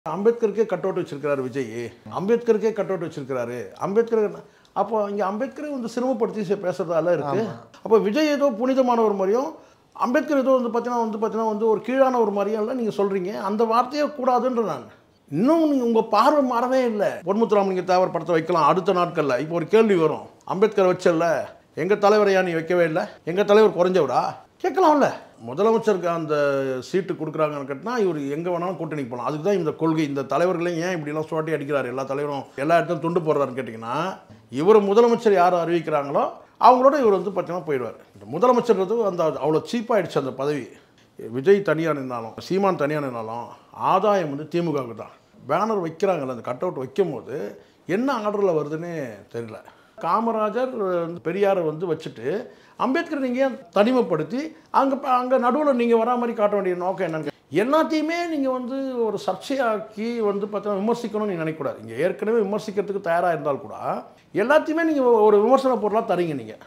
அம்பேத்கருக்கே cut out வச்சிருக்கிறாரு Vijay அம்பேத்கருக்கே cut out வச்சிருக்கிறாரு அம்பேத்கர் அப்போ இங்கே அம்பேத்கரை வந்து சிரமப்படுத்தி சே- பேசுறதால இருக்கு அப்போ விஜய் ஏதோ புனிதமானவர் மாதிரியும் அம்பேத்கர் ஏதோ வந்து பார்த்தீங்கன்னா வந்து பார்த்தீங்கன்னா வந்து ஒரு கீழான ஒரு மாதிரியும் எல்லாம் நீங்கள் சொல்கிறீங்க அந்த வார்த்தையே கூடாதுன்ற நான் இன்னும் நீங்கள் உங்கள் பார்வை மாறவே இல்லை பொன்முத்துராமலிங்க தேவர் படத்தை வைக்கலாம் அடுத்த நாட்களில் இப்போ ஒரு கேள்வி வரும் அம்பேத்கர் வச்சல்ல எங்கள் தலைவரையா நீ வைக்கவே இல்லை எங்கள் தலைவர் குறைஞ்சவரா கேட்கலாம்ல முதலமைச்சருக்கு அந்த சீட்டு கொடுக்குறாங்கன்னு கேட்டினா இவர் எங்கே வேணாலும் கூட்டணிக்கு போகலாம் அதுக்கு தான் இந்த கொள்கை இந்த தலைவர்களையும் ஏன் இப்படிலாம் சுவாட்டி அடிக்கிறாரு எல்லா தலைவரும் எல்லா இடத்துலையும் துண்டு போடுறாருன்னு கேட்டிங்கன்னா இவர் முதலமைச்சர் யார் அறிவிக்கிறாங்களோ அவங்களோட இவர் வந்து பார்த்தீங்கன்னா போயிடுவார் இந்த முதலமைச்சர்ன்றது அந்த அவ்வளோ சீப்பாகிடுச்சு அந்த பதவி விஜய் தனியாக நின்னாலும் சீமான் தனியாக நின்னாலும் ஆதாயம் வந்து திமுகவுக்கு தான் பேனர் வைக்கிறாங்கல்ல அந்த கட் அவுட் வைக்கும் போது என்ன ஆர்டரில் வருதுன்னே தெரியல காமராஜர் வந்து பெரியாரை வந்து வச்சுட்டு அம்பேத்கர் நீங்கள் ஏன் தனிமைப்படுத்தி அங்கே அங்கே நடுவில் நீங்கள் வரா மாதிரி காட்ட வேண்டிய நோக்கம் என்னன்னு கே- எல்லாத்தையுமே நீங்கள் வந்து ஒரு சர்ச்சையாக்கி வந்து பார்த்தீங்கன்னா விமர்சிக்கணும்னு நீங்கள் நினைக்கக்கூடாது இங்கே ஏற்கனவே விமர்சிக்கிறதுக்கு தயாராக இருந்தால் கூட எல்லாத்தையுமே நீங்கள் ஒரு விமர்சன பொருளாக தரீங்க நீங்கள்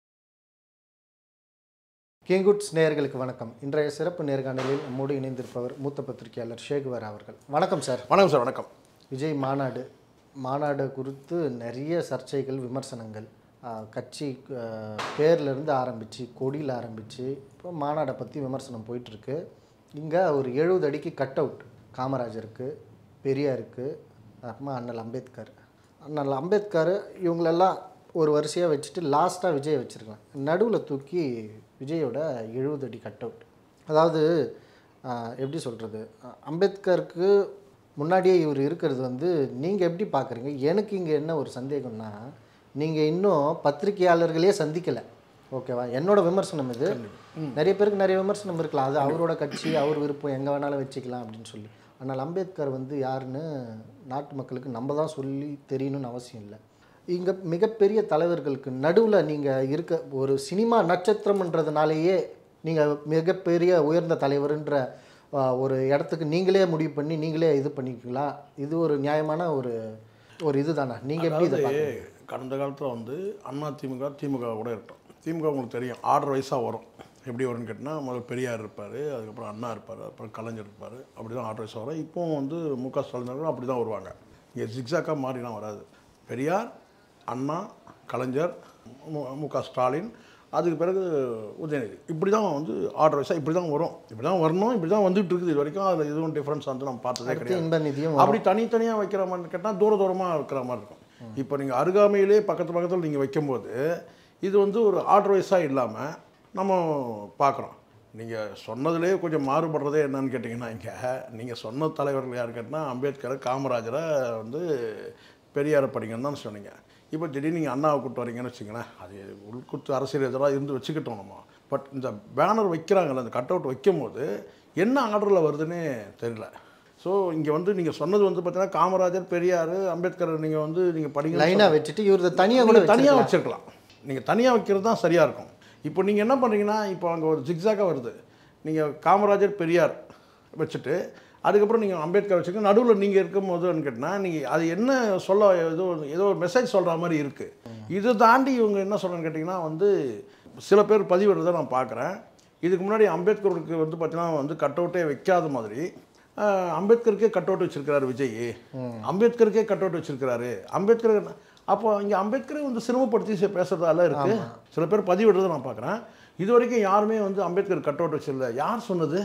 கிங்குட்ஸ் நேயர்களுக்கு வணக்கம் இன்றைய சிறப்பு நேர்காணலில் நம்மோடு இணைந்திருப்பவர் மூத்த பத்திரிகையாளர் ஷேகுவர் அவர்கள் வணக்கம் சார் வணக்கம் சார் வணக்கம் விஜய் மாநாடு மாநாடு குறித்து நிறைய சர்ச்சைகள் விமர்சனங்கள் ஆஹ், கட்சி ஆஹ், பேர்லேருந்து ஆரம்பித்து கொடியில் ஆரம்பித்து இப்போ மாநாடை பற்றி விமர்சனம் போயிட்டுருக்கு இங்கே ஒரு எழுபது அடிக்கு கட் அவுட் காமராஜருக்கு பெரியாருக்கு அப்புறமா அண்ணல் அம்பேத்கர் அண்ணல் அம்பேத்கர் இவங்களெல்லாம் ஒரு வரிசையாக வச்சுட்டு லாஸ்ட்டாக விஜய் வச்சுருக்கலாம் நடுவில் தூக்கி விஜயோட எழுபது அடி கட் அவுட் அதாவது ஆஹ், எப்படி சொல்கிறது அம்பேத்கருக்கு முன்னாடியே இவர் இருக்கிறது வந்து நீங்கள் எப்படி பார்க்குறீங்க எனக்கு இங்கே என்ன ஒரு சந்தேகம்னா நீங்கள் இன்னும் பத்திரிகையாளர்களே சந்திக்கலை ஓகேவா என்னோட விமர்சனம் இது நிறைய பேருக்கு நிறைய விமர்சனம் இருக்கலாம் அது அவரோட கட்சி அவர் விருப்பம் எங்கே வேணாலும் வச்சுக்கலாம் அப்படின்னு சொல்லி ஆனால் அம்பேத்கர் வந்து யாருன்னு நாட்டு மக்களுக்கு நம்ம தான் சொல்லி தெரியணும்னு அவசியம் இல்லை இங்கே மிகப்பெரிய தலைவர்களுக்கு நடுவில் நீங்கள் இருக்க ஒரு சினிமா நட்சத்திரம்ன்றதுனாலேயே நீங்கள் மிகப்பெரிய உயர்ந்த தலைவர்ன்ற ஆஹ், ஒரு இடத்துக்கு நீங்களே முடிவு பண்ணி நீங்களே இது பண்ணிக்கலாம் இது ஒரு நியாயமான ஒரு ஒரு இதுதானா நீங்கள் எப்படி இதை அதாவது பார்க்குறீங்க கடந்த காலத்தில் வந்து அண்ணா திமுக திமுக கூட இருக்கட்டும் திமுக உங்களுக்கு தெரியும் ஆர்டர் வைஸாக வரும் எப்படி வரும்னு கேட்டிங்கன்னா முதல்ல பெரியார் இருப்பார் அதுக்கப்புறம் அண்ணா இருப்பார் அப்புறம் கலைஞர் இருப்பார் அப்படி தான் ஆர்டர் வைஸாக வரும் இப்போவும் வந்து மு க ஸ்டாலின் அப்படி தான் வருவாங்க இங்கே ஜிக்ஸாக்காக மாறிலாம் வராது பெரியார் அண்ணா கலைஞர் மு- மு க ஸ்டாலின் அதுக்கு பிறகு உதயநிதி இப்படி தான் வந்து ஆர்டர் வைஸாக இப்படி தான் வரும் இப்படி தான் வரணும் இப்படி தான் வந்துட்டு இருக்குது இது வரைக்கும் அதில் எதுவும் டிஃப்ரென்ஸ் வந்து நம்ம பார்த்ததே அடுத்து கிடையாது இன்ப நிதியும் அப்படி தனித்தனியாக வைக்கிற மாதிரி கேட்டால் தூர தூரமாக இருக்கிற மாதிரி இருக்கும் இப்போ நீங்கள் அருகாமையிலே பக்கத்து பக்கத்தில் நீங்கள் வைக்கும்போது இது வந்து ஒரு ஆர்டர் வைஸாக இல்லாமல் நம்ம பார்க்குறோம் நீங்கள் சொன்னதுலேயே கொஞ்சம் மாறுபடுறதே என்னன்னு கேட்டிங்கன்னா இங்கே நீங்கள் சொன்ன தலைவர்கள் யார் கேட்டால் அம்பேத்கரை காமராஜரை வந்து பெரியாரை படிங்கன்னு தான் சொன்னீங்க இப்போ திடீர்னு நீங்கள் அண்ணாவை கூட்டு வரீங்கன்னு வச்சுங்களேன் அது உள்குத்து அரசியல் எதிராக இருந்து வச்சுக்கிட்டோம் நம்ம பட் இந்த பேனர் வைக்கிறாங்கல்ல அந்த கட் அவுட் வைக்கும் போது என்ன ஆர்டரில் வருதுன்னே தெரியல ஸோ இங்கே வந்து நீங்கள் சொன்னது வந்து பார்த்தீங்கன்னா காமராஜர் பெரியார் அம்பேத்கர் நீங்கள் வந்து நீங்கள் படிங்க லைனாக வச்சுட்டு இவர் தனியாக கூட தனியாக வச்சிருக்கலாம். வச்சிருக்கலாம் நீங்கள் தனியாக வைக்கிறது தான் சரியாக இருக்கும் இப்போ நீங்கள் என்ன பண்ணுறீங்கன்னா இப்போ அங்கே ஒரு ஜிக்ஸாக்காக வருது நீங்கள் காமராஜர் பெரியார் வச்சுட்டு அதுக்கப்புறம் நீங்கள் அம்பேத்கர் வச்சுக்க நடுவில் நீங்கள் இருக்கும்போதுன்னு கேட்டால் நீங்கள் அது என்ன சொல்ல ஏதோ ஏதோ ஒரு மெசேஜ் சொல்கிற மாதிரி இருக்குது இதை தாண்டி இவங்க என்ன சொல்கிறேன்னு கேட்டிங்கன்னா வந்து சில பேர் பதிவிடுறதை நான் பார்க்குறேன் இதுக்கு முன்னாடி அம்பேத்கருக்கு வந்து பார்த்தீங்கன்னா வந்து கட் அவுட்டே வைக்காத மாதிரி ஆஹ், அம்பேத்கருக்கே கட் அவுட் வச்சிருக்கிறாரு விஜய் அம்பேத்கருக்கே கட் அவுட் வச்சிருக்கிறாரு அம்பேத்கர் அப்போ இங்கே அம்பேத்கரை வந்து சிரமப்படுத்தி சே- பேசுறதால இருக்கு சில பேர் பதிவிடுறதை நான் பார்க்குறேன் இது வரைக்கும் யாருமே வந்து அம்பேத்கர் கட் அவுட் வச்சிடல யார் சொன்னது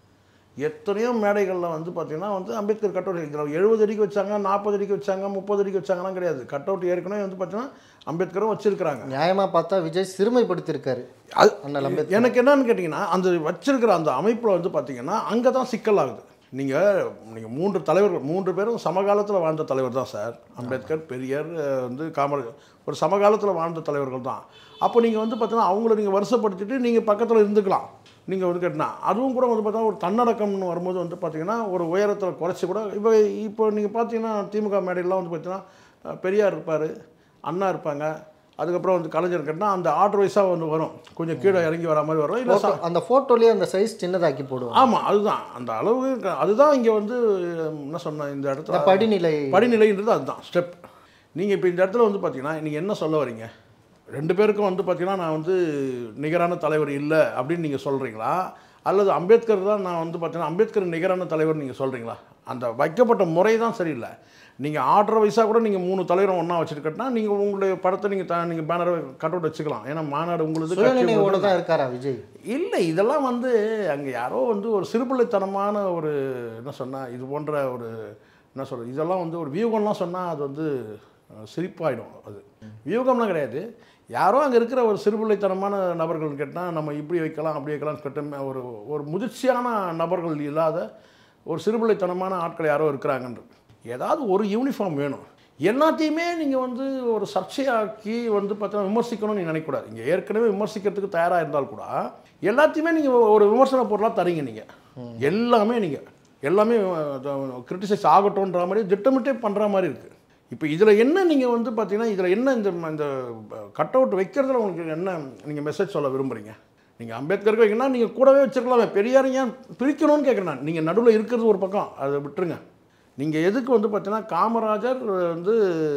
எத்தனையோ மேடைகளில் வந்து பார்த்தீங்கன்னா வந்து அம்பேத்கர் கட் அவுட் வைக்கிறாங்க எழுபது அடிக்கு வச்சாங்க நாற்பது அடிக்கு வச்சாங்க முப்பது அடிக்கு வச்சாங்கலாம் கிடையாது கட் அவுட் ஏற்கனவே வந்து பார்த்தீங்கன்னா அம்பேத்கரும் வச்சிருக்கிறாங்க நியாயமா பார்த்தா விஜய் சிறுமைப்படுத்தியிருக்காரு அது அண்ணல் அம்பேத்கர் எனக்கு என்னன்னு கேட்டிங்கன்னா அந்த வச்சிருக்கிற அந்த அமைப்பில் வந்து பார்த்தீங்கன்னா அங்கே தான் சிக்கல் ஆகுது நீங்கள் நீங்கள் மூன்று தலைவர்கள் மூன்று பேரும் சமகாலத்தில் வாழ்ந்த தலைவர் தான் சார் அம்பேத்கர் பெரியார் அஹ், வந்து காமராஜர் ஒரு சமகாலத்தில் வாழ்ந்த தலைவர்கள் தான் அப்போ நீங்கள் வந்து பார்த்தீங்கன்னா அவங்கள நீங்கள் வருஷப்படுத்திட்டு நீங்கள் பக்கத்தில் இருந்துக்கலாம் நீங்கள் வந்து கேட்டினா அதுவும் கூட வந்து பார்த்தீங்கன்னா ஒரு தன்னடக்கம்னு வரும்போது வந்து பார்த்தீங்கன்னா ஒரு உயரத்தில் குறைச்சி கூட இப்போ இப்போ நீங்கள் பார்த்தீங்கன்னா திமுக மேடையெல்லாம் வந்து பார்த்தீங்கன்னா அஹ், பெரியார் இருப்பார் அண்ணா இருப்பாங்க அதுக்கப்புறம் வந்து கலைஞர் கேட்டால் அந்த ஆர்டர் வைஸாக வந்து வரும் கொஞ்சம் கீழே இறங்கி வர மாதிரி வரும் இல்லை Photo- அந்த ஃபோட்டோலேயே அந்த சைஸ் சின்னதாக்கி போடுவாங்க ஆமாம் அதுதான் அந்த அளவு இருக்க- அதுதான் இங்கே வந்து என்ன சொன்னேன் இந்த இந்த இடத்துல படிநிலை படிநிலைன்றது அதுதான் ஸ்டெப் நீங்கள் இப்போ இந்த இடத்துல வந்து பார்த்தீங்கன்னா நீங்கள் என்ன சொல்ல வரீங்க ரெண்டு பேருக்கும் வந்து பார்த்தீங்கன்னா நான் வந்து நிகரான தலைவர் இல்லை அப்படின்னு நீங்கள் சொல்கிறீங்களா அல்லது அம்பேத்கர் தான் நான் வந்து பார்த்தீங்கன்னா அம்பேத்கர் நிகரான தலைவர் நீங்கள் சொல்கிறீங்களா அந்த வைக்கப்பட்ட முறை தான் சரியில்லை நீங்கள் ஆர்டர் வைஸாக கூட நீங்கள் மூணு தலைவரும் ஒன்றா வச்சுட்டு கட்டினா நீங்கள் உங்களுடைய படத்தை நீங்கள் த நீங்கள் பேனரை கட் அவுட் வச்சுக்கலாம் ஏன்னா மாநாடு உங்களுது கட்சி சுயநினைவோட உங்களுது. தான் இருக்காரா விஜய் இல்லை இதெல்லாம் வந்து அங்கே யாரோ வந்து ஒரு சிறுபிள்ளைத்தனமான ஒரு என்ன சொன்னால் இது போன்ற ஒரு என்ன சொல்கிறது இதெல்லாம் வந்து ஒரு வியூகம்லாம் சொன்னால் அது வந்து அஹ், சிரிப்பாயிடும் அது வியூகம்லாம் கிடையாது யாரோ அங்கே இருக்கிற ஒரு சிறுபிள்ளைத்தனமான நபர்கள் கேட்டால் நம்ம இப்படி வைக்கலாம் அப்படி வைக்கலாம் கேட்ட ஒரு ஒரு முதிர்ச்சியான நபர்கள் இல்லாத ஒரு சிறுபிள்ளைத்தனமான ஆட்கள் யாரோ இருக்கிறாங்கன்றது ஏதாவது ஒரு யூனிஃபார்ம் வேணும் எல்லாத்தையுமே நீங்கள் வந்து ஒரு சர்ச்சையாக்கி வந்து பார்த்தீங்கன்னா விமர்சிக்கணும்னு நீங்கள் நினைக்கக்கூடாது இங்கே ஏற்கனவே விமர்சிக்கிறதுக்கு தயாராக இருந்தால் கூட எல்லாத்தையுமே நீங்கள் ஒரு விமர்சன பொருளாக தரீங்க நீங்கள் எல்லாமே நீங்கள் எல்லாமே கிரிட்டிசைஸ் ஆகட்டும்ன்ற மாதிரி திட்டமிட்டே பண்ணுற மாதிரி இருக்குது இப்போ இதில் என்ன நீங்கள் வந்து பார்த்தீங்கன்னா இதில் என்ன இந்த இந்த கட் அவுட் வைக்கிறதுல உங்களுக்கு என்ன நீங்கள் மெசேஜ் சொல்ல விரும்புகிறீங்க நீங்கள் அம்பேத்கருக்கு வைக்கணும்னா நீங்கள் கூடவே வச்சிருக்கலாமே பெரியார் ஏன் பிரிக்கணும்னு கேட்குறேன் நான் நீங்கள் நடுவில் இருக்கிறது ஒரு பக்கம் அதை விட்டுருங்க நீங்கள் எதுக்கு வந்து பார்த்தீங்கன்னா காமராஜர் வந்து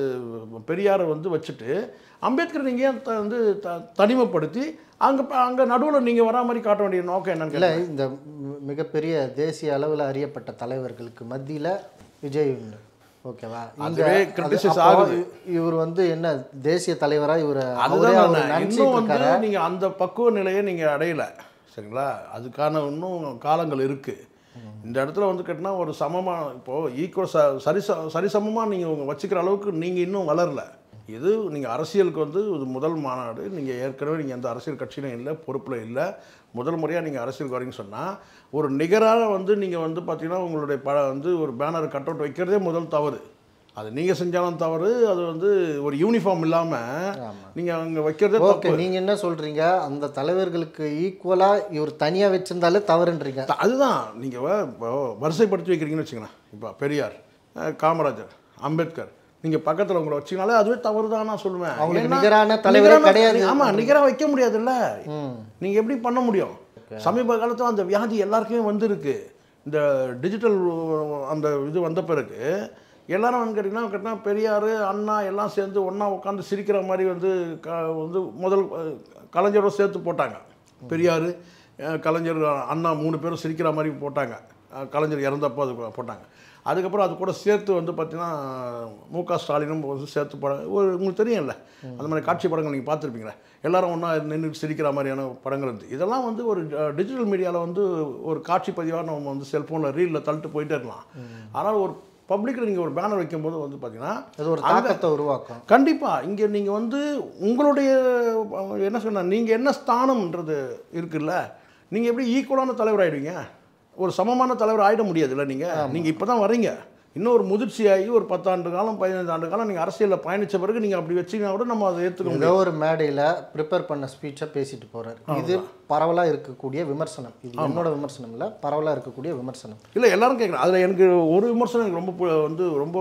பெரியாரை வந்து வச்சுட்டு அம்பேத்கர் நீங்கள் ஏன் த- வந்து த தனிமைப்படுத்தி அங்கே அங்கே நடுவில் நீங்கள் வரா மாதிரி காட்ட வேண்டிய நோக்கம் என்னன்னு இல்லை கேட்டேன். இந்த மி- மிகப்பெரிய தேசிய அளவில் அறியப்பட்ட தலைவர்களுக்கு மத்தியில் விஜய் உண்டு ஓகேவா இங்க அதுவே அது- criticize அப்போ ஆகுது. இவர் வந்து என்ன தேசிய தலைவரா இவர் அதுதான் நான் இன்னும் நினச்சிட்டு வந்து இருக்காரு நீங்கள் அந்த பக்குவ நிலையை நீங்கள் அடையல சரிங்களா அதுக்கான இன்னும் காலங்கள் இருக்குது இந்த இடத்துல வந்து கேட்டினா ஒரு சமமாக இப்போது ஈக்குவல் ச சரிச சரிசமமாக நீங்கள் உங்க வச்சுக்கிற அளவுக்கு நீங்கள் இன்னும் வளரல இது நீங்கள் அரசியலுக்கு வந்து இது முதல் மாநாடு நீங்கள் ஏற்கனவே நீங்கள் எந்த அரசியல் கட்சியிலும் இல்லை பொறுப்பில் இல்லை முதல் முறையாக நீங்கள் அரசியலுக்கு வரீங்கன்னு சொன்னால் ஒரு நிகராக வந்து நீங்கள் வந்து பார்த்தீங்கன்னா உங்களுடைய ப வந்து ஒரு பேனர் கட் அவுட் வைக்கிறதே முதல் தவறு அது நீங்கள் செஞ்சாலும் தவறு அது வந்து ஒரு யூனிஃபார்ம் இல்லாமல் நீங்கள் அங்கே வைக்கிறதே ஓகே தப்பு நீங்க என்ன சொல்றீங்க அந்த தலைவர்களுக்கு ஈக்குவலா இவர் தனியா வச்சிருந்தாலே தவறுன்றீங்க த- அதுதான் நீங்கள் இப்போ வரிசைப்படுத்தி வைக்கிறீங்கன்னு வச்சுங்களேன் இப்போ பெரியார் அஹ், காமராஜர் அம்பேத்கர் நீங்கள் பக்கத்தில் உங்களை வச்சிங்கனாலே அதுவே தவறு தான் நான் சொல்லுவேன் அவங்களுக்கு ஏன்னா, நிகரான தலைவரே நிகரான- கிடையாது. ஆமாம் நிகராக வைக்க முடியாதுல்ல ம் நீங்கள் எப்படி பண்ண முடியும் சமீப காலத்தில் அந்த வியாதி எல்லாருக்குமே வந்திருக்கு இந்த டிஜிட்டல் அந்த இது வந்த பிறகு எல்லாரும் வந்து கேட்டிங்கன்னா கேட்டால் பெரியார் அண்ணா எல்லாம் சேர்ந்து ஒன்றா உட்காந்து சிரிக்கிற மாதிரி வந்து க வந்து முதல் அஹ், கலைஞரோட சேர்த்து போட்டாங்க பெரியார் அஹ், கலைஞர் அண்ணா மூணு பேரும் சிரிக்கிற மாதிரி போட்டாங்க அஹ், கலைஞர் இறந்தப்போ அது போட்டாங்க அதுக்கப்புறம் அது கூட சேர்த்து வந்து பார்த்தீங்கன்னா மு க ஸ்டாலினும் வந்து சேர்த்து படம் ஒரு உங்களுக்கு தெரியும்ல அந்த மாதிரி காட்சி படங்கள் நீங்கள் பார்த்துருப்பீங்களே எல்லாரும் ஒன்றா நின்று சிரிக்கிற மாதிரியான படங்கள் இருந்து இதெல்லாம் வந்து ஒரு டிஜிட்டல் மீடியாவில் வந்து ஒரு காட்சி பதிவாக நம்ம வந்து செல்ஃபோனில் ரீலில் தள்ளிட்டு போயிட்டே இருக்கலாம் ஆனால் ஒரு பப்ளிக்கில் நீங்கள் ஒரு பேனர் வைக்கும்போது வந்து பார்த்தீங்கன்னா அது ஒரு தாக்கத்தை உருவாக்கும் கண்டிப்பாக இங்கே நீங்கள் வந்து உங்களுடைய அஹ், என்ன சொன்ன நீங்கள் என்ன ஸ்தானம்ன்றது இருக்குல்ல நீங்கள் எப்படி ஈக்குவலான தலைவர் ஆயிடுவீங்க ஒரு சமமான தலைவர் ஆயிட முடியாதுல்ல நீங்கள் நீங்கள் இப்போ தான் வரீங்க இன்னும் ஒரு முதிர்ச்சியாகி ஒரு பத்தாண்டு காலம் பதினைந்து ஆண்டு காலம் நீங்கள் அரசியலில் பயணித்த பிறகு நீங்கள் அப்படி வச்சீங்கன்னா கூட நம்ம அதை ஏற்றுக்க முடியும் ஏதோ ஒரு மேடையில் ப்ரிப்பேர் பண்ண ஸ்பீச்சை பேசிட்டு போறாரு இது பரவலாக இருக்கக்கூடிய விமர்சனம் இது என்னோட விமர்சனம் இல்லை பரவலாக இருக்கக்கூடிய விமர்சனம் இல்லை எல்லாரும் கேட்குறேன் அதில் எனக்கு ஒரு விமர்சனம் எனக்கு ரொம்ப பு- வந்து ரொம்ப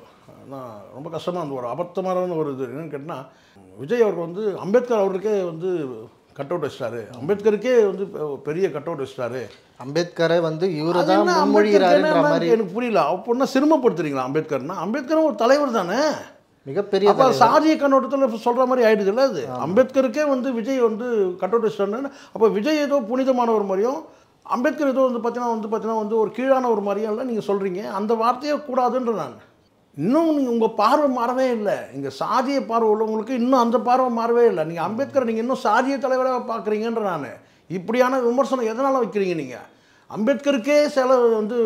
நான் ரொம்ப கஷ்டமாக இருந்த ஒரு அபத்தமான ஒரு இது என்னன்னு கேட்டால் விஜய் அவர்கள் வந்து அம்பேத்கர் அவருக்கே வந்து கட் அவுட் வச்சிட்டாரு அம்பேத்கருக்கே வந்து பெ- பெரிய கட் அவுட் வச்சிட்டாரு அம்பேத்கரை வந்து இவரு அது தான் என்ன முன்மொழிகிறாருன்ற அம்பேத்கர்னா மாதிரி எனக்கு புரியல அப்படின்னா சிரமப்படுத்துறீங்களா அம்பேத்கர்னா அம்பேத்கரும் ஒரு தலைவர் தானே மிகப்பெரிய அப்போ சாதிய கண்ணோட்டத்தில் சொல்கிற மாதிரி ஆயிடுதுல்ல அது அம்பேத்கருக்கே வந்து விஜய் வந்து கட் அவுட் வச்சிட்டாருன்னு அப்போ விஜய் ஏதோ புனிதமானவர் மாதிரியும் அம்பேத்கர் ஏதோ வந்து பார்த்தீங்கன்னா வந்து பார்த்தீங்கன்னா வந்து ஒரு கீழான ஒரு மாதிரியும் இல்லை நீங்கள் சொல்கிறீங்க அந்த வார்த்தையே கூடாதுன்ற நான் இன்னும் நீங்கள் உங்கள் பார்வை மாறவே இல்லை இங்கே சாதிய பார்வை உள்ளவங்களுக்கு இன்னும் அந்த பார்வை மாறவே இல்லை நீங்கள் அம்பேத்கரை நீங்கள் இன்னும் சாதிய தலைவராக பார்க்குறீங்கன்ற நான் இப்படியான விமர்சனம் எதனால் வைக்கிறீங்க நீங்கள் அம்பேத்கருக்கே சில வந்து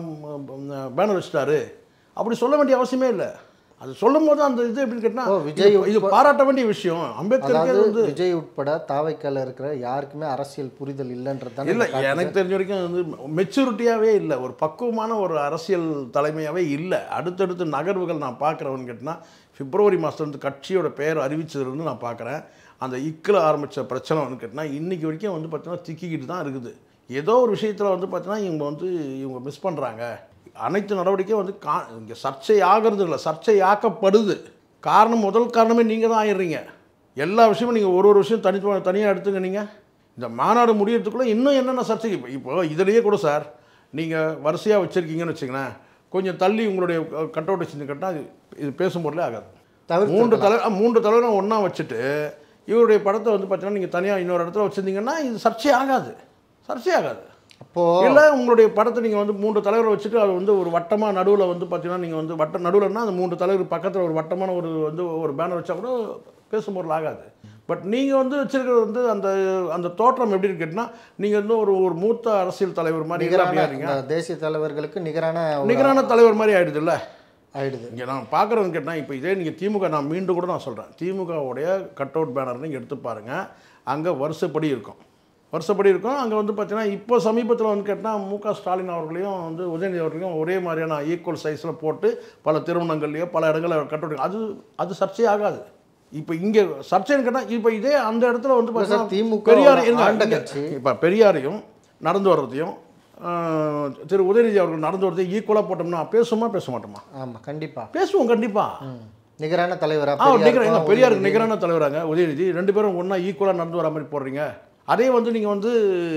பேனர் வச்சிட்டாரு அப்படி சொல்ல வேண்டிய அவசியமே இல்லை அது சொல்லும் போது அந்த இது எப்படின்னு ஓ, கேட்டால் விஜய் இது- இது பாராட்ட வேண்டிய விஷயம் அம்பேத்கருக்கே அதாவது வந்து விஜய் உட்பட தாவைக்கால இருக்கிற யாருக்குமே அரசியல் புரிதல் இல்லைன்றது இல்லை எனக்கு தெரிஞ்ச வரைக்கும் வந்து மெச்சூரிட்டியாகவே இல்லை ஒரு பக்குவமான ஒரு அரசியல் தலைமையாகவே இல்லை அடுத்தடுத்து நகர்வுகள் நான் பார்க்குறவன்னு கேட்டினா பிப்ரவரி மாதத்துலேருந்து கட்சியோட பெயர் அறிவிச்சதுலேருந்து நான் பார்க்குறேன் அந்த இக்கில் ஆரம்பித்த பிரச்சனை வந்து கேட்டினா இன்றைக்கி வரைக்கும் வந்து பார்த்தீங்கன்னா திக்கிக்கிட்டு தான் இருக்குது ஏதோ ஒரு விஷயத்தில் வந்து பார்த்தீங்கன்னா இவங்க வந்து இவங்க மிஸ் பண்ணுறாங்க அனைத்து நடவடிக்கையும் வந்து கா இங்கே சர்ச்சை ஆகிறது இல்லை சர்ச்சை ஆக்கப்படுது காரணம் முதல் காரணமே நீங்கள் தான் ஆயிடுறீங்க எல்லா விஷயமும் நீங்கள் ஒரு ஒரு விஷயம் தனி தனியாக எடுத்துங்க நீங்கள் இந்த மாநாடு முடியறதுக்குள்ளே இன்னும் என்னென்ன சர்ச்சை இப்போ இப்போ இதுலேயே கூட சார் நீங்கள் வரிசையாக வச்சுருக்கீங்கன்னு வச்சுங்களேன் கொஞ்சம் தள்ளி உங்களுடைய கட் அவுட் வச்சு கட்டினா இது இது பேசும்போதே ஆகாது தவிர்த்து மூன்று தலை அஹ், மூன்று தலைவரும் ஒன்றா வச்சுட்டு இவருடைய படத்தை வந்து பார்த்தீங்கன்னா நீங்கள் தனியாக இன்னொரு இடத்துல வச்சுருந்தீங்கன்னா இது சர்ச்சை ஆகாது சர்ச்சை ஆகாது அப்போ இல்லை உங்களுடைய படத்தை நீங்கள் வந்து மூன்று தலைவரை வச்சுட்டு அது வந்து ஒரு வட்டமாக நடுவில் வந்து பார்த்தீங்கன்னா நீங்கள் வந்து வட்ட நடுவில்னா அந்த மூன்று தலைவர் பக்கத்தில் ஒரு வட்டமான ஒரு வந்து ஒரு பேனர் வச்சா கூட பேசும் பொருள் ஆகாது பட் நீங்கள் வந்து வச்சிருக்கிறது வந்து அந்த அந்த தோற்றம் எப்படி இருக்குன்னா நீங்கள் வந்து ஒரு ஒரு மூத்த அரசியல் தலைவர் மாதிரி நிகரான அப்படியா இருக்கீங்க இந்த தேசிய தலைவர்களுக்கு நிகரான ஒரு நிகரான தலைவர் மாதிரி ஆயிடுதுல்ல ஆயிடுது இங்கே நான் பார்க்குறவங்க கேட்டால் இப்போ இதே நீங்கள் திமுக நான் மீண்டும் கூட நான் சொல்கிறேன் திமுகவுடைய கட் அவுட் பேனர் நீங்கள் எடுத்து பாருங்கள் அங்கே வருஷப்படி இருக்கும் வருஷப்படி இருக்கும் அங்கே வந்து பார்த்தீங்கன்னா இப்போ சமீபத்தில் வந்து கேட்டால் மு க ஸ்டாலின் அவர்களையும் வந்து உதயநிதி அவர்களையும் ஒரே மாதிரியான ஈக்குவல் சைஸில் போட்டு பல திருமணங்கள்லையோ பல இடங்களில் கட் அவுட் அது அது சர்ச்சையே ஆகாது இப்போ இங்கே சர்ச்சைன்னு கேட்டால் இப்போ இதே அந்த இடத்துல வந்து சார், பார்த்தீங்கன்னா திமுக பெரியார் ஆண்ட இருங்க, கட்சி. இப்போ பெரியாரையும் நடந்து வர்றதையும் ஆஹ், திரு உதயநிதி அவர்கள் நடந்து வரதையும் ஈக்குவலாக போட்டோம்னா பேசுமா பேச மாட்டோமா ஆமா கண்டிப்பா பேசுவோம் கண்டிப்பாக ம். நிகரான தலைவரா ஆ நிகர பெரியாருக்கும் எங்க பெரியாருக்கு நிகரான தலைவராங்க உதயநிதி ரெண்டு பேரும் ஒன்றா ஈக்குவலாக நடந்து வர மாதிரி போடுறீங்க அதே வந்து நீங்கள் வந்து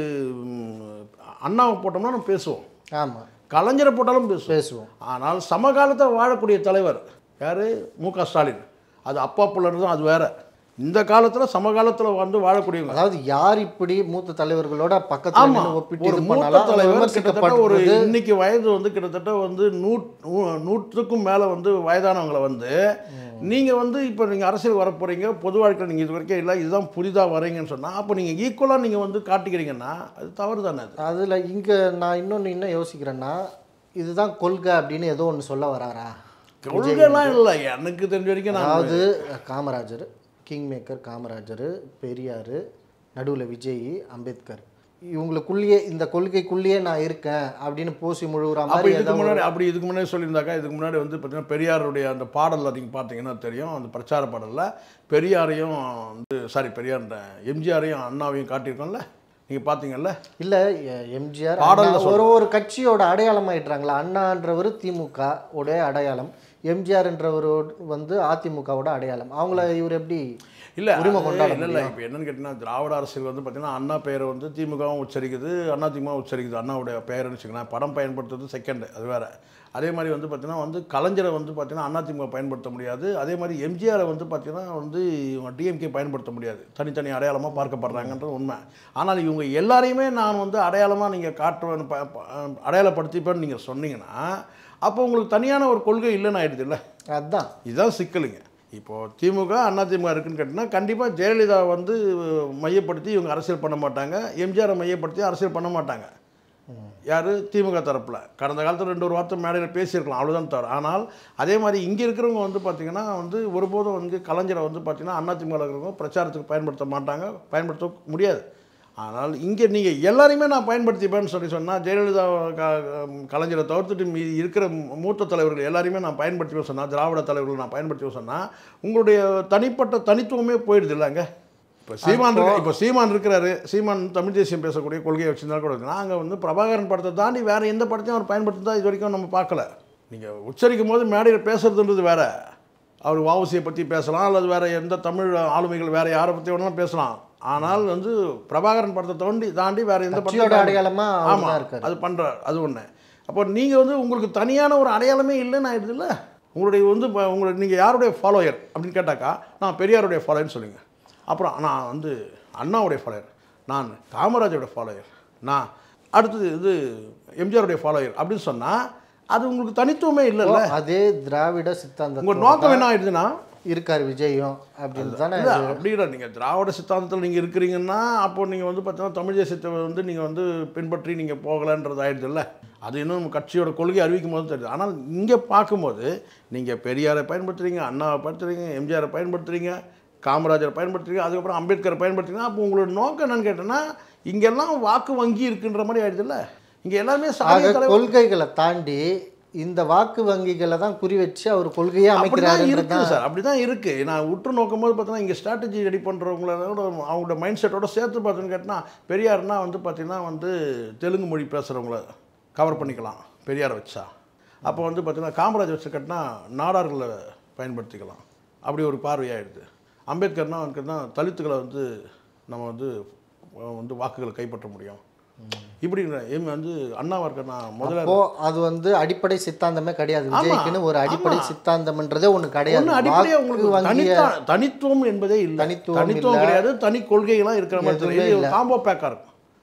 ம், அண்ணாவை போட்டோம்னா நம்ம பேசுவோம் ஆமா கலைஞரை போட்டாலும் பேசுவோம் பேசுவோம் ஆனால் சமகாலத்தில் வாழக்கூடிய தலைவர் யார் மு க ஸ்டாலின் அது அப்பா பிள்ளைன்னு தான் அது வேற இந்த காலத்தில் சமகாலத்தில் வந்து வாழக்கூடியவங்க அதாவது யார் இப்படி மூத்த தலைவர்களோட பக்கத்துல ஆமா நின்னு ஒப்பிட்டு ஒரு இது மூத்த பண்ணாலும் அவங்க தலைவர் கிட்டத்தட்ட ஒரு விமர்சிக்கப்படுறது இன்னைக்கு வயது வந்து கிட்டத்தட்ட வந்து நூ- நூ- நூற்றுக்கும் மேல வந்து வயதானவங்களை வந்து நீங்க வந்து இப்போ நீங்க அரசியல் வர போறீங்க பொது வாழ்க்கையில் நீங்க இது வரைக்கும் இல்லை இதுதான் புதிதா வரீங்கன்னு சொன்னா அப்போ நீங்க ஈக்குவலா நீங்க வந்து காட்டிக்கிறீங்கன்னா அது தவறு தானே அது அதுல இங்க நான் இன்னொன்னு என்ன யோசிக்கிறேன்னா இதுதான் கொள்கை அப்படின்னு ஏதோ ஒன்று சொல்ல வராரா கொள்கைலாம் இல்லை எனக்கு தெரிஞ்ச வரைக்கும் நான் அதாவது காமராஜர் கிங் மேக்கர் காமராஜர் பெரியார் நடுவில் விஜய் அம்பேத்கர் இவங்களுக்குள்ளேயே இந்த கொள்கைக்குள்ளேயே நான் இருக்கேன் அப்படின்னு பூசி முழுகுற அப்போ மாதிரி இதுக்கு ஏதாவது முன்னாடி அப்படி இதுக்கு முன்னாடி சொல்லியிருந்தாக்கா இதுக்கு முன்னாடி வந்து பார்த்தீங்கன்னா பெரியாருடைய அந்த பாடலில் நீங்கள் பார்த்தீங்கன்னா தெரியும் அந்த பிரச்சார பாடலில் பெரியாரையும் வந்து சாரி பெரியார் எம்ஜிஆரையும் அண்ணாவையும் காட்டியிருக்கோம்ல நீங்கள் பார்த்தீங்கல்ல இல்லை எம்ஜிஆர் பாடல்ல அண்ணா ஒரு ஒரு கட்சியோட அடையாளம் ஆயிடுறாங்களா அண்ணான்றவர் திமுக உடைய அடையாளம் எம்ஜிஆர்ன்றவர் வந்து அதிமுகவோட அடையாளம் அவங்கள இவர் எப்படி இல்லை உரிமை கொண்டாட இல்லை இல்லை இப்போ என்னன்னு கேட்டிங்கன்னா திராவிட அரசியல் வந்து பார்த்தீங்கன்னா அண்ணா பெயரை வந்து திமுகவும் உச்சரிக்குது அண்ணா திமுக உச்சரிக்குது அண்ணாவுடைய பெயர்னு வச்சுக்கலாம் படம் பயன்படுத்துறது செகண்ட் அது வேற அதே மாதிரி வந்து பார்த்தீங்கன்னா வந்து கலைஞரை வந்து பார்த்தீங்கன்னா அண்ணா திமுக பயன்படுத்த முடியாது அதே மாதிரி எம்ஜிஆரை வந்து பார்த்தீங்கன்னா வந்து இவங்க டிஎம்கே பயன்படுத்த முடியாது தனித்தனி அடையாளமாக பார்க்கப்படுறாங்கன்றது உண்மை ஆனால் இவங்க எல்லாரையுமே நான் வந்து அடையாளமாக நீங்கள் காட்டுவேன் ப- ப- அடையாளப்படுத்திப்பேன்னு நீங்கள் சொன்னீங்கன்னா அப்போ உங்களுக்கு தனியான ஒரு கொள்கை இல்லைன்னு ஆயிடுது இல்லை அதுதான் இதுதான் சிக்கலுங்க இப்போது திமுக அண்ணா திமுக இருக்குன்னு கேட்டிங்கன்னா கண்டிப்பாக ஜெயலலிதா வந்து மையப்படுத்தி இவங்க அரசியல் பண்ண மாட்டாங்க எம்ஜிஆரை மையப்படுத்தி அரசியல் பண்ண மாட்டாங்க யார் திமுக தரப்பில் கடந்த காலத்தில் ரெண்டு ஒரு வார்த்தை மேடையில் பேசியிருக்கலாம் அவ்வளோதான் தவிர ஆனால் அதே மாதிரி இங்கே இருக்கிறவங்க வந்து பார்த்திங்கன்னா வந்து ஒருபோதும் வந்து கலைஞரை வந்து பார்த்திங்கன்னா அண்ணா திமுக இருக்கிறவங்க பிரச்சாரத்துக்கு பயன்படுத்த மாட்டாங்க பயன்படுத்த முடியாது ஆனால் இங்கே நீங்கள் எல்லாரையுமே நான் பயன்படுத்திப்பேன்னு சொல்லி சொன்னால் ஜெயலலிதா க- கலைஞரை தவிர்த்துட்டு மீதி இருக்கிற மூத்த தலைவர்கள் எல்லாரையுமே நான் பயன்படுத்திப்பேன் சொன்னால் திராவிட தலைவர்கள் நான் பயன்படுத்திப்பேன் சொன்னால் உங்களுடைய தனிப்பட்ட தனித்துவமே போயிடுது இல்லைங்க இப்போ சீமான் இருக்கு இப்போ சீமான் இருக்கிறாரு சீமான் தமிழ் தேசியம் பேசக்கூடிய கொள்கையை வச்சிருந்தா கூட இருக்கு. நாங்கள் வந்து பிரபாகரன் படத்தை தாண்டி வேறு எந்த படத்தையும் அவர் பயன்படுத்தி இது வரைக்கும் நம்ம பார்க்கல நீங்கள் உச்சரிக்கும் போது மேடையில் பேசுறதுன்றது வேற அவர் வாவுசியை பற்றி பேசலாம் அல்லது வேறு எந்த தமிழ் ஆளுமைகள் வேறு யாரை பற்றி வேணாலும் பேசலாம் ஆனால் வந்து பிரபாகரன் படத்தை தாண்டி தாண்டி வேறு எந்த கட்சியோட படத்தையும் அடையாளமா அவர் ஆமாம் தான் இருக்காரு அது பண்ணுறார் அது ஒன்று அப்போ நீங்கள் வந்து உங்களுக்கு தனியான ஒரு அடையாளமே இல்லைன்னு ஆயிடுதுல்ல உங்களுடைய வந்து இப்போ உங்களை நீங்கள் யாருடைய ஃபாலோயர் அப்படின்னு கேட்டாக்கா நான் பெரியாருடைய ஃபாலோயர்னு சொல்லுங்க அப்புறம் நான் வந்து அண்ணாவுடைய ஃபாலோயர் நான் காமராஜருடைய ஃபாலோயர் நான் அடுத்தது இது எம்ஜிஆருடைய ஃபாலோயர் அப்படின்னு சொன்னால் அது உங்களுக்கு தனித்துவமே இல்லைல்ல அதே திராவிட சித்தாந்தம் உங்கள் நோக்கம் என்ன ஆயிடுதுன்னா இருக்காரு விஜயும் அப்படின்னு தானே இல்லை அப்படி இல்லை நீங்கள் திராவிட சித்தாந்தத்தில் நீங்கள் இருக்கிறீங்கன்னா அப்போ நீங்கள் வந்து பார்த்தீங்கன்னா தமிழ் தேசியத்தை வந்து நீங்கள் வந்து பின்பற்றி நீங்கள் போகலன்றது ஆயிடுது இல்லை அது இன்னும் நம்ம கட்சியோட கொள்கை அறிவிக்கும் போது தெரியுது ஆனால் இங்கே பார்க்கும்போது நீங்கள் பெரியாரை பயன்படுத்துறீங்க அண்ணாவை பயன்படுத்துறீங்க எம்ஜிஆரை பயன்படுத்துறீங்க காமராஜரை பயன்படுத்துறீங்க அதுக்கப்புறம் அம்பேத்கரை பயன்படுத்துறீங்க அப்போ உங்களோட நோக்கம் என்னன்னு கேட்டேன்னா இங்கெல்லாம் வாக்கு வங்கி இருக்குன்ற மாதிரி ஆயிடுதுல்ல இங்கே எல்லாமே சாதிய ஆக தலைவர் கொள்கைகளை தாண்டி இந்த வாக்கு வங்கிகளை தான் குறி வச்சு அவர் கொள்கையே அப்படிதான் அமைக்கிறாரு இருக்குது சார் அப்படிதான் இருக்கு நான் உற்று நோக்கும் போது பார்த்தீங்கன்னா இங்கே ஸ்ட்ராட்டஜி ரெடி பண்ணுறவங்களோட அவங்களோட மைண்ட் செட்டோட சேர்த்து பார்த்தோன்னு கேட்டினா பெரியார்னா வந்து பார்த்தீங்கன்னா வந்து தெலுங்கு மொழி பேசுகிறவங்கள கவர் பண்ணிக்கலாம் பெரியாரை வச்சா அப்போ வந்து பார்த்தீங்கன்னா காமராஜ் வச்சு கட்டினா நாடார்களை பயன்படுத்திக்கலாம் அப்படி ஒரு பார்வையாயிடுது அம்பேத்கர்னா அவனுக்கு தான் தலித்துகளை வந்து நம்ம வந்து அஹ், வந்து வாக்குகளை கைப்பற்ற முடியும் இப்படி எம் வந்து அண்ணாவா இருக்கா முதல்ல அப்போ அது வந்து அடிப்படை சித்தாந்தமே கிடையாது ஆமா, விஜய்க்குன்னு ஒரு அடிப்படை ஆமா. சித்தாந்தம்ன்றதே ஒண்ணு கிடையாது ஒண்ணு அடிப்படையா வாக்கு உங்களுக்கு வங்கிய தனித்த தனித்துவம் என்பதே இல்லை தனித்துவம் தனித்துவம் இல்ல. கிடையாது தனி கொள்கைகளாம் இருக்கிற மாதிரி எதுவுமே தெரியும். இது இல்ல. ஒரு காம்போ பேக்காக இருக்கும்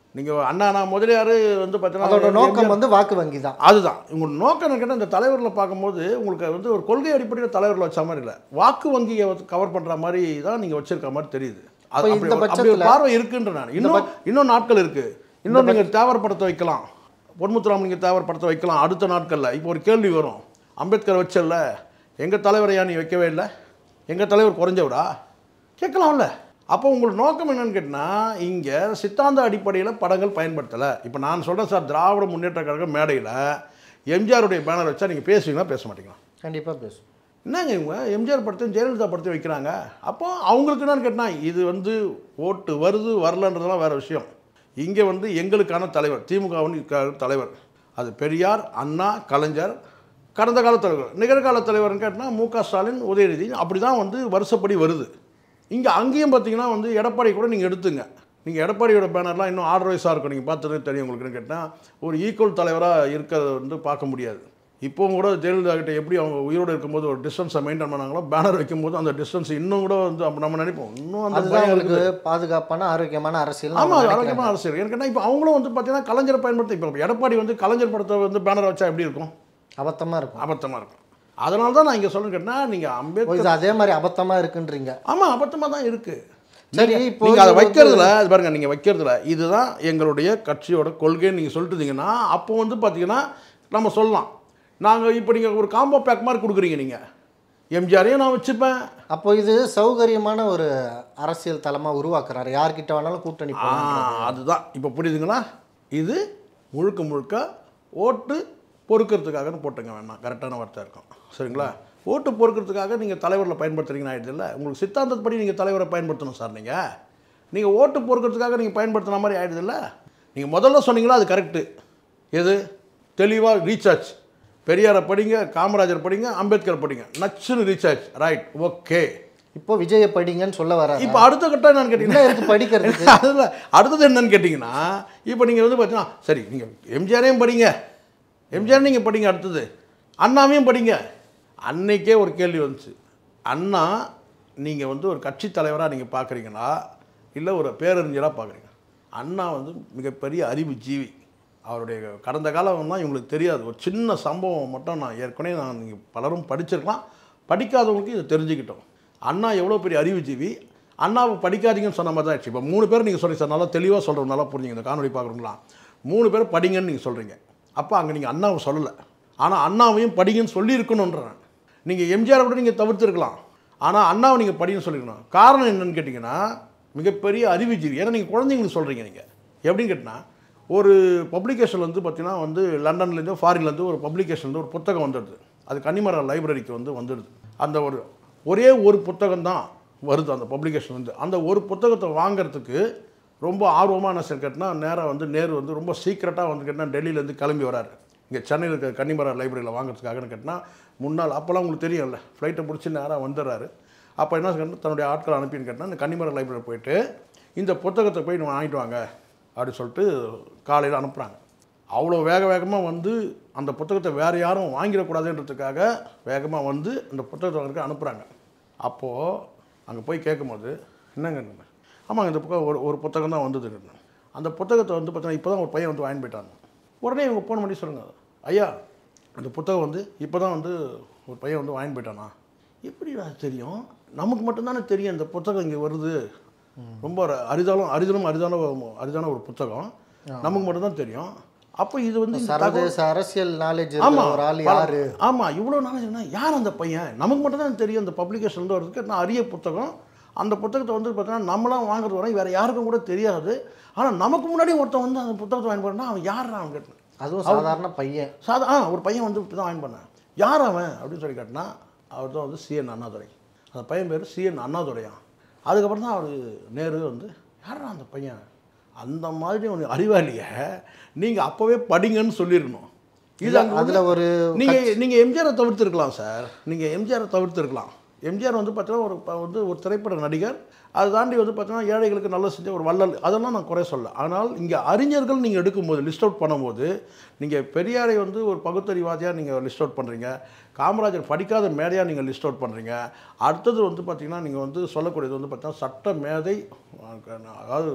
நீங்கள் அண்ணா நான் முதலியார் வந்து அதோட பார்த்தீங்கன்னா நோக்கம் வந்து வாக்கு வங்கி தான் அதுதான் உங்கள் நோக்கம் என்ன இந்த தலைவரில் பார்க்கும்போது உங்களுக்கு வந்து ஒரு கொள்கை அடிப்படையில் தலைவரில் வச்ச மாதிரி இல்லை வாக்கு வங்கியை கவர் பண்ணுற மாதிரி தான் நீங்கள் வச்சிருக்க மாதிரி தெரியுது அது அப்ப அப்படி இந்த ஒரு- அப்படி ஒரு பட்சத்துல- பார்வை இருக்குன்ற நான் இன்னும் இன்னும் நாட்கள் இருக்குது இன்னும் நீங்கள் தேவர் படத்தை வைக்கலாம் பொன்முத்துராம் நீங்கள் தேவர் படத்தை வைக்கலாம் அடுத்த நாட்களில் இப்போ ஒரு கேள்வி வரும் அம்பேத்கர் வச்சல்ல எங்கள் தலைவரையா நீ வைக்கவே இல்லை எங்கள் தலைவர் குறைஞ்சவரா கேட்கலாம்ல அப்போ உங்களுக்கு நோக்கம் என்னன்னு கேட்டால் இங்கே சித்தாந்த அடிப்படையில் படங்கள் பயன்படுத்தலை இப்போ நான் சொல்கிறேன் சார் திராவிட முன்னேற்ற கழக மேடையில் எம்ஜிஆருடைய பேனர் வச்சா நீங்கள் பேசுவீங்களா பேச மாட்டீங்களா கண்டிப்பாக பேசும் என்னங்க இவங்க எம்ஜிஆர் படத்தையும் ஜெயலலிதா படத்தையும் வைக்கிறாங்க அப்போ அவங்களுக்கு என்னன்னு கேட்டால் இது வந்து ஓட்டு வருது வரலன்றதெல்லாம் வேறு விஷயம் இங்கே வந்து எங்களுக்கான தலைவர் திமுகவின் தலைவர் அது பெரியார் அண்ணா கலைஞர் கடந்த கால தலைவர் நிகழ்கால தலைவர்னு கேட்டால் மு க ஸ்டாலின் உதயநிதி அப்படி தான் வந்து வருஷப்படி வருது இங்கே அங்கேயும் பார்த்தீங்கன்னா வந்து எடப்பாடி கூட நீங்கள் எடுத்துங்க நீங்கள் எடப்பாடியோட பேனர்லாம் இன்னும் ஆர்டர் வைஸாக இருக்கும் நீங்கள் பார்த்ததே தெரியும் உங்களுக்குன்னு கேட்டால் ஒரு ஈக்குவல் தலைவராக இருக்கிறத வந்து பார்க்க முடியாது இப்போவும் கூட ஜெயலலிதா கிட்ட எப்படி அவங்க உயிரோடு இருக்கும்போது ஒரு டிஸ்டன்ஸை மெயின்டைன் பண்ணாங்களோ பேனர் வைக்கும்போது அந்த டிஸ்டன்ஸ் இன்னும் கூட வந்து அப்ப நம்ம நினைப்போம் இன்னும் அந்த அதுதான் பயம் உங்களுக்கு இருக்குது பாதுகாப்பான ஆரோக்கியமான அரசியல் ஆமாம் அவங்க அது நினைக்கிறாங்க. ஆரோக்கியமான அரசியல் எனக்கு இப்போ அவங்களும் வந்து பார்த்தீங்கன்னா கலைஞரை பயன்படுத்தி இப்போ எடப்பாடி வந்து கலைஞர் படத்தை வந்து பேனர் வச்சா எப்படி இருக்கும் அபத்தமா இருக்கும் அபத்தமாக இருக்கும் அதனால தான் நான் இங்கே சொல்லுன்னு கேட்டால் நீங்கள் ஓ, அம்பேத்கர் இது அதே மாதிரி அபத்தமா இருக்குன்றீங்க ஆமாம் அபத்தமாக தான் இருக்குது சரி நீங்க- இப்போ நீங்க அதை இது வந்து- வைக்கிறதுல அது பாருங்க நீங்க வைக்கிறதுல இதுதான் எங்களுடைய கட்சியோட கொள்கைன்னு நீங்க சொல்லிட்டுருந்தீங்கன்னா அப்போ வந்து பாத்தீங்கன்னா நம்ம சொல்லலாம் நாங்க இப்போ நீங்க ஒரு காம்போ பேக் மாதிரி கொடுக்குறீங்க நீங்க எம்ஜிஆரையும் நான் வச்சுப்பேன் அப்போ இது சௌகரியமான ஒரு அரசியல் தளமா உருவாக்குறாரு யார்கிட்ட வேணாலும் கூட்டணி ஆ, போகலாம் அதுதான் இப்போ புரியுதுங்களா இது முழுக்க முழுக்க ஓட்டு பொறுக்கிறதுக்காகன்னு போட்டுங்க வேணாம் கரெக்டான வார்த்தை இருக்கும் சரிங்களா ஓட்டு பொறுக்கிறதுக்காக நீங்கள் தலைவரில் பயன்படுத்துறீங்கன்னு ஆயிடுது இல்லை உங்களுக்கு சித்தாந்தப்படி நீங்கள் தலைவரை பயன்படுத்தணும் சார் நீங்கள் நீங்கள் ஓட்டு பொறுக்கிறதுக்காக நீங்கள் பயன்படுத்துன மாதிரி ஆயிடுது இல்லை நீங்கள் முதல்ல சொன்னீங்களா அது கரெக்டு எது தெளிவாக ரீசார்ஜ் பெரியாரை படிங்க காமராஜர் படிங்க அம்பேத்கர் படிங்க நச்சுன்னு ரீசார்ஜ் ரைட் ஓகே இப்போ விஜய படிங்கன்னு சொல்ல வர இப்போ அடுத்த கட்டம் என்னன்னு என்ன கேட்டிங்கன்னா இருக்கு படிக்கிறதுக்கு அதில் அடுத்தது என்னன்னு கேட்டிங்கன்னா இப்போ நீங்கள் வந்து பார்த்தீங்கன்னா சரி நீங்கள் எம்ஜிஆரையும் படிங்க எம்ஜிஆர் நீங்கள் படிங்க அடுத்தது அண்ணாவையும் படிங்க அன்னைக்கே ஒரு கேள்வி வந்துச்சு அண்ணா நீங்கள் வந்து ஒரு கட்சி தலைவராக நீங்கள் பார்க்குறீங்களா இல்லை ஒரு பேரறிஞராக பார்க்குறீங்க அண்ணா வந்து மிகப்பெரிய அறிவு ஜீவி அவருடைய கடந்த காலம் தான் இவங்களுக்கு தெரியாது ஒரு சின்ன சம்பவம் மட்டும் நான் ஏற்கனவே நான் நீங்கள் பலரும் படிச்சிருக்கலாம் படிக்காதவங்களுக்கு இதை தெரிஞ்சுக்கிட்டோம் அண்ணா எவ்வளோ பெரிய அறிவுஜீவி அண்ணாவை படிக்காதீங்கன்னு சொன்ன மாதிரி தான் ஆச்சு இப்போ மூணு பேர் நீங்கள் சொல்றீங்க சார் நல்லா தெளிவாக சொல்கிறோம் நல்லா புரிஞ்சுங்க இந்த காணொலி பார்க்குறீங்களா மூணு பேர் படிங்கன்னு நீங்கள் சொல்கிறீங்க அப்போ அங்கே நீங்கள் அண்ணாவை சொல்லலை ஆனால் அண்ணாவையும் படிங்கன்னு சொல்லியிருக்கணுன்றேன் நீங்கள் எம்ஜிஆரை கூட நீங்கள் தவிர்த்துருக்கலாம் ஆனால் அண்ணாவை நீங்கள் படின்னு சொல்லியிருக்கணும் காரணம் என்னன்னு கேட்டிங்கன்னா மிகப்பெரிய அறிவுஜீவி ஏன்னா நீங்கள் குழந்தைங்களுக்கு சொல்கிறீங்க நீங்கள் எப்படின்னு கேட்டிங்கன்னா ஒரு பப்ளிகேஷன் வந்து பார்த்தீங்கன்னா வந்து லண்டன்லேருந்து ஃபாரின்லேருந்து ஒரு பப்ளிகேஷன்லேருந்து ஒரு புத்தகம் வந்துடுது அது கன்னிமர லைப்ரரிக்கு வந்து வந்துடுது அந்த ஒரு ஒரே ஒரு புத்தகம் தான் வருது அந்த பப்ளிகேஷன் வந்து அந்த ஒரு புத்தகத்தை வாங்குறதுக்கு ரொம்ப ஆர்வமாக என்ன சார் கேட்டால் நேராக வந்து நேரு வந்து ரொம்ப சீக்கிரட்டாக வந்து கேட்டால் டெல்லியிலேருந்து கிளம்பி வராரு இங்கே சென்னையில் இருக்க கன்னிமர லைப்ரரியில் வாங்குறதுக்காகன்னு கேட்டால் முன்னால் அப்போல்லாம் உங்களுக்கு தெரியும்ல ஃப்ளைட்டை பிடிச்சி நேராக வந்துடுறாரு அப்போ என்ன கேட்டால் தன்னுடைய ஆட்களை அனுப்பின்னு கேட்டால் இந்த கன்னிமர லைப்ரரி போயிட்டு இந்த புத்தகத்தை போய் நீ வாங்கிட்டு வாங்க அப்படின்னு சொல்லிட்டு காலையில் அனுப்புகிறாங்க அவ்வளோ வேக வேகமாக வந்து அந்த புத்தகத்தை வேறு யாரும் வாங்கிடக்கூடாதுன்றதுக்காக வேகமாக வந்து அந்த புத்தகத்தை வாங்குறதுக்கு அனுப்புகிறாங்க அப்போது அங்கே போய் கேட்கும்போது என்னங்க ஆமாங்க இந்த புத்தகம் ஒரு ஒரு புத்தகம் தான் வந்ததுங்க அந்த புத்தகத்தை வந்து பார்த்தீங்கன்னா இப்போ தான் ஒரு பையன் வந்து வாங்கி போயிட்டாங்க உடனே இவங்க ஃபோன் பண்ணி சொல்லுங்கள் ஐயா அந்த புத்தகம் வந்து இப்போ தான் வந்து ஒரு பையன் வந்து வாங்கி போயிட்டானா எப்படிடா தெரியும் நமக்கு மட்டும்தானே தெரியும் இந்த புத்தகம் இங்கே வருது ரொம்ப ஒரு அரிதாலும் அரிதலும் அரிதான ஒரு- அரிதான ஒரு புத்தகம் நமக்கு மட்டும்தான் தெரியும் அப்போ இது வந்து இந்த தகவல் சர்வதேச அரசியல் நாலேஜ் ஆமா ஒரு ஆள் பல- யாரு ஆமா இவ்வளோ நாலேஜ்னா யார் அந்த பையன் நமக்கு மட்டும் தான் தெரியும் அந்த பப்ளிகேஷன் வரதுக்கு நான் அரிய புத்தகம் அந்த புத்தகத்தை வந்து பார்த்தீங்கன்னா நம்மளாம் வாங்குறது வரை வேற யாருக்கும் கூட தெரியாது ஆனால் நமக்கு முன்னாடி ஒருத்தன் வந்து அந்த புத்தகத்தை வாங்கி போறேன்னா அவன் யார் அவன் கேட்டேன் அதுவும் சாதாரண பையன் சாதா ஆ ஒரு பையன் வந்து இப்படி தான் வாங்கி பண்ணான் யார் அவன் அப்படின்னு சொல்லி கேட்டினா அவர் தான் வந்து சிஎன் அண்ணாதுரை அந்த பையன் பேர் சிஎன் அண்ணாதுரையா அதுக்கப்புறம் தான் அவர் நேரு வந்து யாரா அந்த பையன் அந்த மாதிரி ஒரு அறிவாளியை நீங்கள் அப்போவே படிங்கன்னு சொல்லியிருக்கணும் இது அங்கே அதுல ஒரு நீங்கள் நீங்கள் எம்ஜிஆரை தவிர்த்துருக்கலாம் சார் நீங்கள் எம்ஜிஆரை தவிர்த்துருக்கலாம் எம்ஜிஆர் வந்து பார்த்தீங்கன்னா ஒரு ப- வந்து ஒரு திரைப்பட நடிகர் அதை தாண்டி வந்து பார்த்தீங்கன்னா ஏழைகளுக்கு நல்ல செஞ்ச ஒரு வள்ளல் அதெல்லாம் நான் குறை சொல்ல ஆனால் இங்கே அறிஞர்கள் நீங்கள் எடுக்கும்போது லிஸ்ட் அவுட் பண்ணும்போது நீங்கள் பெரியாரை வந்து ஒரு பகுத்தறிவாதியாக நீங்கள் லிஸ்ட் அவுட் பண்ணுறீங்க காமராஜர் படிக்காத மேதையாக நீங்கள் லிஸ்ட் அவுட் பண்ணுறீங்க அடுத்தது வந்து பார்த்தீங்கன்னா நீங்கள் வந்து சொல்லக்கூடியது வந்து பார்த்தீங்கன்னா சட்ட மேதை அதாவது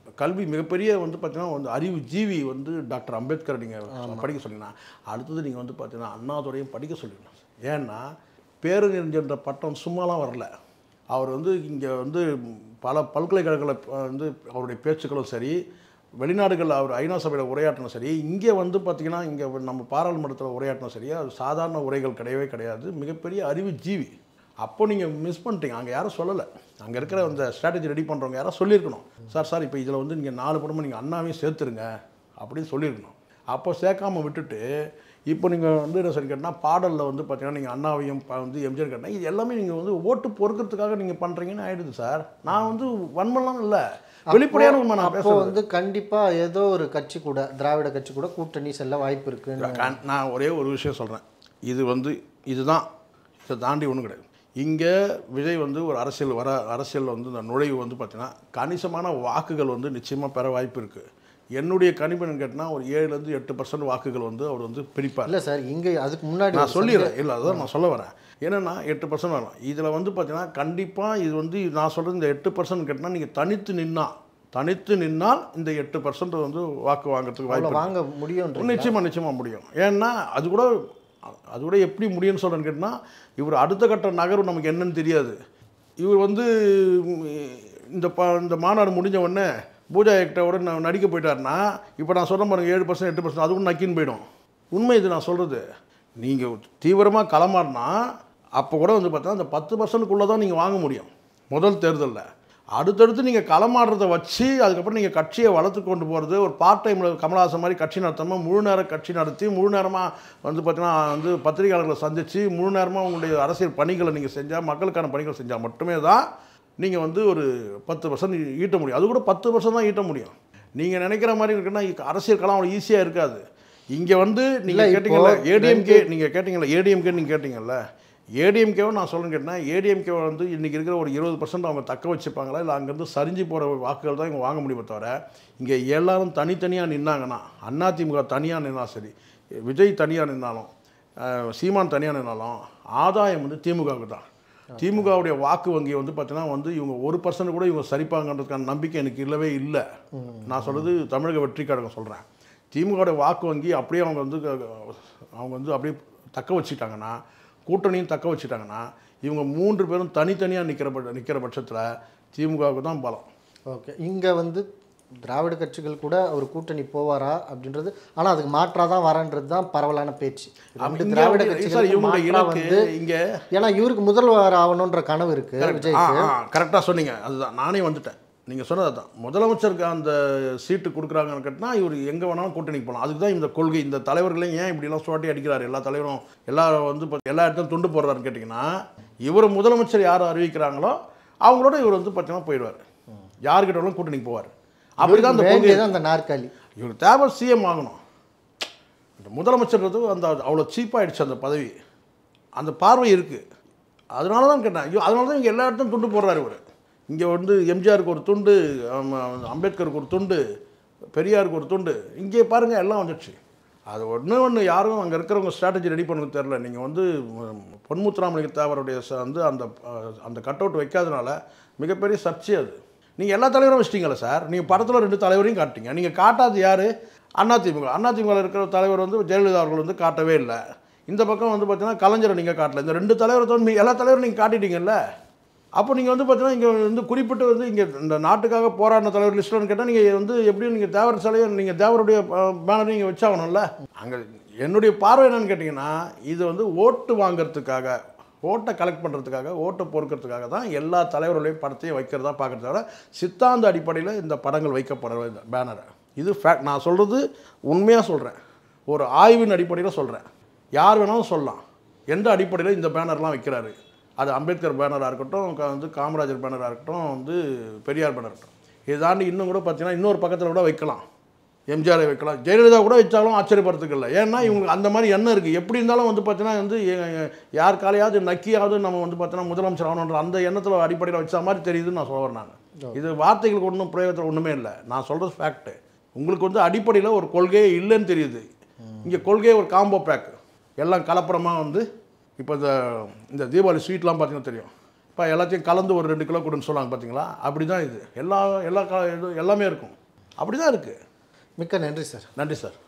கல்வி மிகப்பெரிய வந்து பார்த்தீங்கன்னா வந்து அறிவு ஜீவி வந்து டாக்டர் அம்பேத்கர் நீங்கள் படிக்க சொன்னீங்கன்னா அடுத்தது நீங்கள் வந்து பார்த்தீங்கன்னா அண்ணாதுரையும் படிக்க சொல்லிடலாம் ஏன்னா பேரறிஞர்ன்ற பட்டம் சும்மாலாம் வரல அவர் வந்து இங்கே வந்து பல பல்கலைக்கழகங்களை வந்து அவருடைய பேச்சுக்களும் சரி வெளிநாடுகளில் அவர் ஐநா சபையில் உரையாற்றின சரி இங்கே வந்து பார்த்திங்கன்னா இங்கே நம்ம பாராளுமன்றத்தில் உரையாற்றின சரி அது சாதாரண உரைகள் கிடையவே கிடையாது மிகப்பெரிய அறிவு ஜீவி அப்போ நீங்கள் மிஸ் பண்ணிட்டீங்க அங்கே யாரும் சொல்லலை அங்கே இருக்கிற அந்த ஸ்ட்ராட்டஜி ரெடி பண்ணுறவங்க யாரும் சொல்லியிருக்கணும் சார் சார் இப்போ இதில் வந்து நீங்கள் நாலு படமும் நீங்கள் அண்ணாவையும் சேர்த்துருங்க அப்படின்னு சொல்லியிருக்கணும் அப்போ சேர்க்காம விட்டுட்டு இப்போ நீங்கள் வந்து என்ன சொல்லி கேட்டால் பாடலில் வந்து பார்த்தீங்கன்னா நீங்கள் அண்ணாவையும் ப- வந்து எம்ஜிஆர் கேட்டால் இது எல்லாமே நீங்கள் வந்து ஓட்டு பொறுக்கிறதுக்காக நீங்கள் பண்ணுறீங்கன்னு ஆயிடுது சார் நான் வந்து வன்மலாம் இல்லை வெளிப்படையான உண்மை நான் அப்போ பேசுகிறேன் வந்து கண்டிப்பா ஏதோ ஒரு கட்சி கூட திராவிட கட்சி கூட கூட்டணி செல்ல வாய்ப்பு இருக்குன்னு கண்- நான் ஒரே ஒரு விஷயம் சொல்கிறேன் இது வந்து இதுதான் இதை தாண்டி ஒன்றும் கிடையாது இங்கே விஜய் வந்து ஒரு அரசியல் வர அரசியலில் வந்து இந்த நுழைவு வந்து பார்த்தீங்கன்னா கணிசமான வாக்குகள் வந்து நிச்சயமாக பெற வாய்ப்பு இருக்குது என்னுடைய கணிப்புன்னு கேட்டால் ஒரு ஏழுலேருந்து எட்டு பர்சன்ட் வாக்குகள் வந்து அவர் வந்து பிரிப்பார் இல்ல சார் இங்க அதுக்கு முன்னாடி நான் ஒரு சொல்லிடுறேன் இல்லை அதான் நான் சொல்ல வரேன் என்னென்னா எட்டு பர்சன்ட் வரலாம் இதில் வந்து பார்த்தீங்கன்னா கண்டிப்பாக இது வந்து நான் சொல்கிறது இந்த எட்டு பர்சன்ட் கேட்டால் நீங்கள் தனித்து நின்னா தனித்து நின்னால் இந்த எட்டு பர்சன்ட் வந்து வாக்கு வாங்குறதுக்கு வாய்ப்பு அவ்வளவு இருக்கு. வாங்க முடியும் நிச்சயமா நிச்சயமா முடியும் ஏன்னா அது கூட அது கூட எப்படி முடியும்னு சொல்கிறேன்னு கேட்டால் இவர் அடுத்த கட்ட நகர்வு நமக்கு என்னன்னு தெரியாது இவர் வந்து ம், இந்த ப இந்த மாநாடு முடிஞ்ச உடனே பூஜா ஏக்டாவோட நான் நடிக்க போயிட்டாருன்னா இப்போ நான் சொல்ல பாருங்க ஏழு பர்சன்ட் எட்டு பர்சன்ட் அதுவும் நக்கின்னு போயிடும் உண்மை இது நான் சொல்கிறது நீங்கள் தீவிரமாக களமாடினா அப்போ கூட வந்து பார்த்தா அந்த பத்து பர்சன்ட்டுக்குள்ளே தான் நீங்கள் வாங்க முடியும் முதல் தேர்தலில் அடுத்தடுத்து நீங்கள் களமாடுறதை வச்சு அதுக்கப்புறம் நீங்கள் கட்சியை வளர்த்து கொண்டு போகிறது ஒரு பார்ட் டைமில் கமலஹாசன் மாதிரி கட்சி நடத்தாமல் முழு நேர கட்சி நடத்தி முழு நேரமாக வந்து பார்த்தீங்கன்னா வந்து பத்திரிகையாளர்களை சந்தித்து முழு நேரமாக உங்களுடைய அரசியல் பணிகளை நீங்கள் செஞ்சால் மக்களுக்கான பணிகள் செஞ்சால் மட்டுமே தான் நீங்கள் வந்து ஒரு பத்து பர்சன்ட் ஈட்ட முடியும் அது கூட பத்து பர்சன்ட் தான் ஈட்ட முடியும் நீங்கள் நினைக்கிற மாதிரி இருக்குன்னா இ- அரசியல் களம் அவ்வளோ ஈஸியாக இருக்காது இங்கே வந்து நீங்கள் இப்போ கேட்டிங்கல்ல ஏடிஎம்கே நீங்கள் கேட்டிங்கல்ல ஏடிஎம்கே நீங்கள் கேட்டிங்கல்ல ஏடிஎம்கேவை நான் சொல்லுன்னு கேட்டேன்னா ஏடிஎம்கே வந்து இன்றைக்கி இருக்கிற ஒரு இருபது பர்சன்ட் அவங்க தக்க வச்சுப்பாங்களா இல்லை அங்கேருந்து சரிஞ்சு போகிற வாக்குகள் தான் இவங்க வாங்க முடியுமே தவிர இங்கே எல்லாரும் தனித்தனியாக நின்னாங்கன்னா அதிமுக தனியாக நின்னா சரி விஜய் தனியாக நின்னாலும் அஹ், சீமான் தனியாக நின்னாலும் ஆதாயம் வந்து திமுகவுக்கு தான் திமுகவுடைய வாக்கு வங்கி வந்து பார்த்தீங்கன்னா வந்து இவங்க ஒரு பர்சன்ட் கூட இவங்க சரிப்பாங்கன்றதுக்கான நம்பிக்கை எனக்கு இல்லவே இல்லை நான் சொல்கிறது தமிழக வெற்றி கழகம் சொல்கிறேன் திமுகவுடைய வாக்கு வங்கி அப்படியே அவங்க வந்து க- அவங்க வந்து அப்படியே தக்க வச்சுட்டாங்கன்னா கூட்டணியும் தக்க வச்சுட்டாங்கன்னா இவங்க மூன்று பேரும் தனித்தனியாக நிற்கிற பட்ச நிற்கிற பட்சத்தில் திமுகவுக்கு தான் பலம் ஓகே இங்க வந்து திராவிட கட்சிகள் கூட ஒரு கூட்டணி போவாரா அப்படின்றது ஆனா அதுக்கு மாற்றா தான் வரன்றது தான் பரவலான பேச்சு ரெண்டு இங்க திராவிட வந்து- சார், கட்சிகள் இவங்களுடைய மாற்றா இலக்கு வந்து இங்கே ஏன்னா இவருக்கு முதல்வர் ஆகணுன்ற கனவு இருக்கு விஜய் கரெக்டாக சொன்னீங்க அதுதான் நானே வந்துட்டேன் நீங்கள் சொன்னது தான் முதலமைச்சருக்கு அந்த சீட்டு கொடுக்குறாங்கன்னு கேட்டால் இவர் எங்கே வேணாலும் கூட்டணிக்கு போகலாம் அதுக்கு தான் இந்த கொள்கை இந்த தலைவர்களையும் ஏன் இப்படிலாம் சுவாட்டி அடிக்கிறாரு எல்லா தலைவரும் எல்லாரும் வந்து இப்ப எல்லா இடத்துலையும் துண்டு போடுறாருன்னு கேட்டிங்கன்னா இவர் முதலமைச்சர் யார் அறிவிக்கிறாங்களோ அவங்களோட இவர் வந்து பார்த்தீங்கன்னா போயிடுவார் யார்கிட்ட வேணாலும் கூட்டணிக்கு போவார் அப்படி தான் அந்த கொள்கை வேண்டியது அந்த நாற்காலி இவருக்கு தேவை சிஎம் ஆகணும் இந்த முதலமைச்சர்ன்றது அந்த அவ்வளோ சீப்பாயிடுச்சு அந்த பதவி அந்த பார்வை இருக்குது அதனால தான் கேட்டேன் ஐயோ அதனால தான் இங்கே எல்லா இடத்துலையும் துண்டு போடுறாரு இவர் இங்கே வந்து எம்ஜிஆருக்கு ஒரு துண்டு ஆமா, அம்பேத்கருக்கு ஒரு துண்டு பெரியாருக்கு ஒரு துண்டு இங்கே பாருங்கள் எல்லாம் வந்துடுச்சு அது ஒன்று ஒன்று யாரும் அங்கே இருக்கிறவங்க ஸ்ட்ராட்டஜி ரெடி பண்ண தெரில நீங்கள் வந்து ம், பொன்முத்துராமலிங்க தேவருடைய ச- வந்து அந்த அஹ், அந்த கட் அவுட் வைக்காதனால மிகப்பெரிய சர்ச்சை அது நீங்கள் எல்லா தலைவரும் வச்சிட்டீங்களா சார் நீங்கள் படத்தில் ரெண்டு தலைவரையும் காட்டிங்க நீங்கள் காட்டாது யார் அதிமுக அதிமுகவில் இருக்கிற தலைவர் வந்து ஜெயலலிதா அவர்கள் வந்து காட்டவே இல்லை இந்த பக்கம் வந்து பார்த்தீங்கன்னா கலைஞரை நீங்கள் காட்டல இந்த ரெண்டு தலைவரை தவிர மீ- எல்லா தலைவரும் நீங்கள் காட்டிட்டீங்கல்ல அப்போ நீங்கள் வந்து பார்த்தீங்கன்னா இங்கே வந்து குறிப்பிட்டு வந்து இங்கே இந்த நாட்டுக்காக போராடின தலைவர் லிஸ்ட்லன்னு கேட்டால் நீங்கள் வந்து எப்படியும் நீங்கள் தேவர் சிலையை நீங்கள் தேவருடைய பேனர் நீங்கள் வச்சாகணும்ல அங்கே என்னுடைய பார்வை என்னன்னு கேட்டிங்கன்னா இது வந்து ஓட்டு வாங்குறதுக்காக ஓட்டை கலெக்ட் பண்ணுறதுக்காக ஓட்டை பொறுக்கிறதுக்காக தான் எல்லா தலைவர்களையும் படத்தையும் வைக்கிறதா பார்க்குறத விட சித்தாந்த அடிப்படையில் இந்த படங்கள் வைக்கப்பட இந்த பேனரை இது ஃபேக்ட் நான் சொல்கிறது உண்மையாக சொல்கிறேன் ஒரு ஆய்வின் அடிப்படையில் சொல்கிறேன் யார் வேணாலும் சொல்லலாம் எந்த அடிப்படையில் இந்த பேனர்லாம் வைக்கிறாரு அது அம்பேத்கர் பேனராக இருக்கட்டும் க- வந்து காமராஜர் பேனராக இருக்கட்டும் வந்து பெரியார் பேனர் இருக்கட்டும் இதை தாண்டி இன்னும் கூட பார்த்தீங்கன்னா இன்னொரு பக்கத்தில் கூட வைக்கலாம் எம்ஜிஆரை வைக்கலாம் ஜெயலலிதா கூட வச்சாலும் ஆச்சரியப்படுறதுக்கு இல்லை ஏன்னா இவங்களுக்கு அந்த மாதிரி எண்ணம் இருக்குது எப்படி இருந்தாலும் வந்து பார்த்தீங்கன்னா வந்து எ- எ- யார் காலையாவது நக்கியாவது நம்ம வந்து பார்த்தீங்கன்னா முதலமைச்சர் ஆகணுன்ற அந்த எண்ணத்தில் அடிப்படையில் வச்ச மாதிரி தெரியுதுன்னு நான் சொல்ல வரேன் நான் இது வார்த்தைகளுக்கு ஒன்றும் பிரயோகத்தில் ஒன்றுமே இல்லை நான் சொல்கிறது ஃபேக்ட்டு உங்களுக்கு வந்து அடிப்படையில் ஒரு கொள்கையே இல்லைன்னு தெரியுது இங்கே கொள்கையே ஒரு காம்போ பேக் எல்லாம் கலப்படமாக வந்து இப்போ இந்த இந்த தீபாவளி ஸ்வீட்லாம் பார்த்தீங்கன்னா தெரியும் இப்போ எல்லாத்தையும் கலந்து ஒரு ரெண்டு கிலோ கொடுன்னு சொல்லுவாங்க பார்த்தீங்களா அப்படி தான் இது எல்லா எல்லா கா இது எல்லாமே இருக்கும் அப்படி தான் இருக்குது மிக்க நன்றி சார் நன்றி சார்